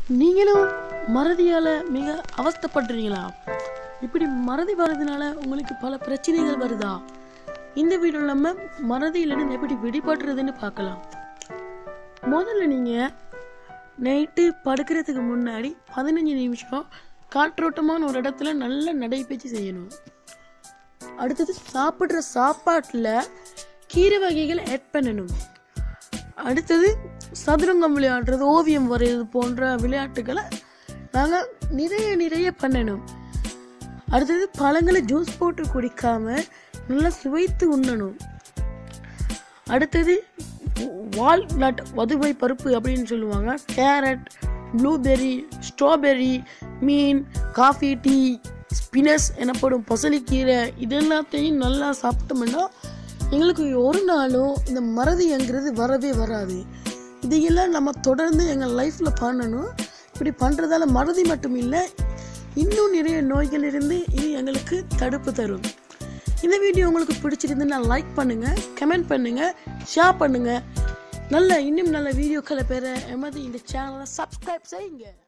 நீங்களும் மறதியால் மிக அவஸ்தைப்படுறீங்களா இப்படி மறதி வர்றதுனால உங்களுக்கு பல பிரச்சனைகள் வருதா இந்த வீடியோவில் நம்ம மறதியிலிருந்து எப்படி விடுபடுறதுன்னு பார்க்கலாம் முதல்ல நீங்கள் நைட்டு படுக்கிறதுக்கு முன்னாடி பதினஞ்சு நிமிஷம் காற்றோட்டமான ஒரு இடத்துல நல்ல நடைபயிற்சி செய்யணும் அடுத்தது சாப்பிட்ற சாப்பாட்டில் கீரை வகைகள் ஆட் பண்ணணும் அடுத்தது சதுரங்கம் விளையாடுறது ஓவியம் வரைகிறது போன்ற விளையாட்டுகளை நாங்கள் நிறைய நிறைய பண்ணணும் அடுத்தது பழங்களை ஜூஸ் போட்டு குடிக்காம நல்லா சுவைத்து உண்ணணும் அடுத்தது வால்நட் வதுமை பருப்பு அப்படின்னு சொல்லுவாங்க கேரட் ப்ளூபெர்ரி ஸ்ட்ராபெர்ரி மீன் காஃபி டீ ஸ்பினஸ் எனப்படும் பசலிக்கீரை இது எல்லாத்தையும் நல்லா சாப்பிட்டோம்னா எங்களுக்கு ஒரு நாளும் இந்த மறதிங்கிறது வரவே வராது இதையெல்லாம் நம்ம தொடர்ந்து எங்கள் லைஃப்பில் பண்ணணும் இப்படி பண்ணுறதால மறதி மட்டும் இல்லை இன்னும் நிறைய நோய்கள் இருந்து இது எங்களுக்கு தடுப்பு தரும் இந்த வீடியோ உங்களுக்கு பிடிச்சிருந்துன்னா லைக் பண்ணுங்க கமெண்ட் பண்ணுங்க ஷேர் பண்ணுங்க நல்ல இன்னும் நல்ல வீடியோக்களை பெற எமது இந்த சேனலை சப்ஸ்கிரைப் செய்யுங்க